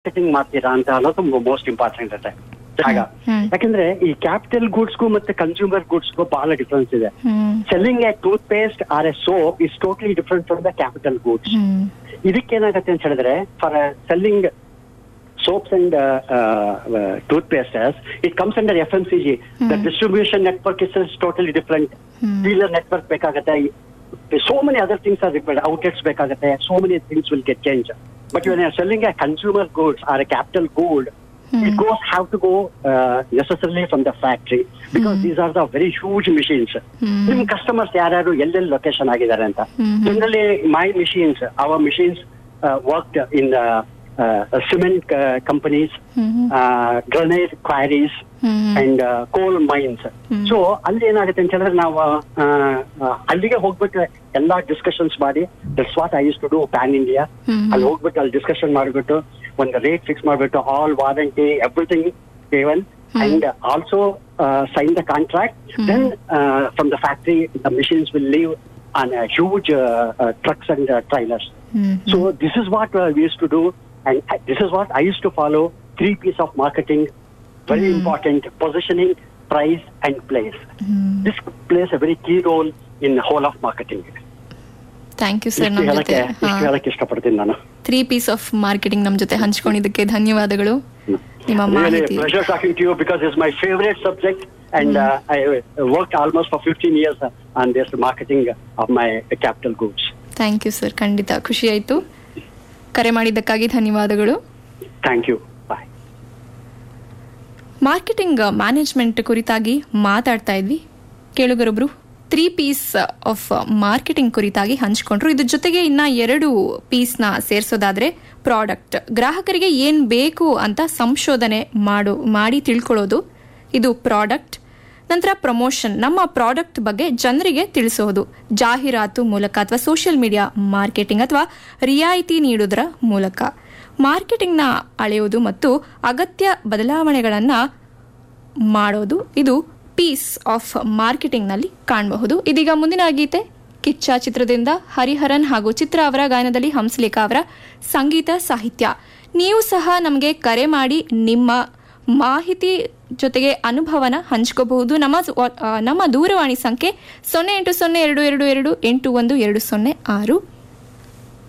Marketing ಮಾಡ್ತೀರಾ ಅಂತ ಅನ್ನೋದು ಮೋಸ್ಟ್ ಇಂಪಾರ್ಟೆಂಟ್ ಇದೆ ಜಾಗ ಹ್ಮ್. ಯಾಕಂದ್ರೆ ಈ ಕ್ಯಾಪಿಟಲ್ ಗೂಡ್ಸ್ಗೂ ಮತ್ತೆ ಕನ್ಸ್ಯೂಮರ್ ಗೂಡ್ಸ್ಗೂ ಬಹಳ ಡಿಫ್ರೆನ್ಸ್ ಇದೆ hmm selling a toothpaste or a soap is totally different from the capital goods hmm ಇದಕ್ಕೇನಾಗತ್ತೆ ಅಂತ ಹೇಳಿದ್ರೆ for selling soaps and toothpaste it comes under F M C G the distribution network is totally different hmm. Dealer network ಬೇಕಾಗತ್ತೆ so many other things are required outlets ಬೇಕಾಗತ್ತೆ so many things will get change but you are selling a consumer goods or a capital good it goes have to go uh, necessarily from the factory because these are the very huge machines. ನಿಮ್ customers ಯಾರ್ಯಾರು ಎಲ್ಲೆಲ್ಲಿ location ಆಗಿದ್ದಾರೆ ಅಂತ generally my machines our machines work in cement companies granite quarries hmm and coal mines so ಅಲ್ಲಿ ಏನಾಗುತ್ತೆ ಅಂತ ಹೇಳಿದ್ರೆ ನಾವು ಆ, ಆ, ಅಲ್ಲಿಗೆ ಹೋಗ್ಬಿಟ್ಟು ಎಲ್ಲಾ ಡಿಸ್ಕಷನ್ಸ್ ಮಾಡಿ that's what I use to do pan India hmm. ಅಲ್ಲಿ ಹೋಗ್ಬಿಟ್ಟು ಅಲ್ಲಿ ಡಿಸ್ಕಷನ್ ಮಾಡಿಬಿಟ್ಟು ಒಂದು ರೇಟ್ ಫಿಕ್ಸ್ ಮಾಡಿಬಿಟ್ಟು all warranty everything given and also sign the contract then from the factory the machines will leave on huge trucks and trailers hmm So this is what uh, we used to do, and uh, this is what I used to follow. Three P's of marketing, very important: positioning, price, and place. This plays a very key role in the whole of marketing. Thank you sir ಇಷ್ಟು ನಮ್ಮ ಹೇಳಕ್ಕೆ ಜೊತೆ ಇಷ್ಟು ಹೇಳಕ್ಕೆ ಇಷ್ಟಪಡ್ತೀನಿ ನಾನು three P's of marketing ನಮ್ಮ ಜೊತೆ ಹಂಚ್ಕೊಂಡಿದ್ದಕ್ಕೆ ಧನ್ಯವಾದಗಳು ನಿಮ್ಮ Really, ಮಾಹಿತಿ pleasure talking to you because it's my favorite subject, and uh, I uh, worked almost for 15 years uh, on this marketing of my uh, capital goods. Thank you sir ಖಂಡಿತ ಖುಷಿ ಆಯ್ತು ಕರೆ ಮಾಡಿದ್ದಕ್ಕಾಗಿ ಧನ್ಯವಾದಗಳು Thank you. Bye. Marketing management ಕುರಿತಾಗಿ ಮಾತಾಡ್ತಾ ಇದ್ವಿ ಕೇಳುಗರೊಬ್ರು ತ್ರೀ ಪೀಸ್ ಆಫ್ ಮಾರ್ಕೆಟಿಂಗ್ ಕುರಿತಾಗಿ ಹಂಚ್ಕೊಂಡ್ರು ಇದ್ರ ಜೊತೆಗೆ ಇನ್ನ ಎರಡು ಪೀಸ್ನ ಸೇರಿಸೋದಾದ್ರೆ ಪ್ರಾಡಕ್ಟ್ ಗ್ರಾಹಕರಿಗೆ ಏನ್ ಬೇಕು ಅಂತ ಸಂಶೋಧನೆ ಮಾಡು ಮಾಡಿ ತಿಳ್ಕೊಳ್ಳೋದು ಇದು ಪ್ರಾಡಕ್ಟ್ ನಂತರ ಪ್ರಮೋಷನ್ ನಮ್ಮ ಪ್ರಾಡಕ್ಟ್ ಬಗ್ಗೆ ಜನರಿಗೆ ತಿಳಿಸೋದು ಜಾಹೀರಾತು ಮೂಲಕ ಅಥವಾ ಸೋಷಿಯಲ್ ಮೀಡಿಯಾ ಮಾರ್ಕೆಟಿಂಗ್ ಅಥವಾ ರಿಯಾಯಿತಿ ನೀಡುವುದರ ಮೂಲಕ ಮಾರ್ಕೆಟಿಂಗ್ನ ಅಳೆಯುವುದು ಮತ್ತು ಅಗತ್ಯ ಬದಲಾವಣೆಗಳನ್ನು ಮಾಡೋದು ಇದು ಪೀಸ್ ಆಫ್ ಮಾರ್ಕೆಟಿಂಗ್ನಲ್ಲಿ ಕಾಣಬಹುದು ಇದೀಗ ಮುಂದಿನ ಗೀತೆ ಕಿಚ್ಚ ಚಿತ್ರದಿಂದ ಹರಿಹರನ್ ಹಾಗೂ ಚಿತ್ರ ಅವರ ಗಾಯನದಲ್ಲಿ ಹಂಸಲೇಖ ಅವರ ಸಂಗೀತ ಸಾಹಿತ್ಯ ನೀವು ಸಹ ನಮಗೆ ಕರೆ ಮಾಡಿ ನಿಮ್ಮ ಮಾಹಿತಿ ಜೊತೆಗೆ ಅನುಭವನ ಹಂಚ್ಕೋಬಹುದು ನಮ್ಮ ಆ, ನಮ್ಮ ದೂರವಾಣಿ ಸಂಖ್ಯೆ ಸೊನ್ನೆ ಎಂಟು ಸೊನ್ನೆ ಎರಡು ಎರಡು ಎರಡು ಎಂಟು ಒಂದು ಎರಡು ಸೊನ್ನೆ ಆರು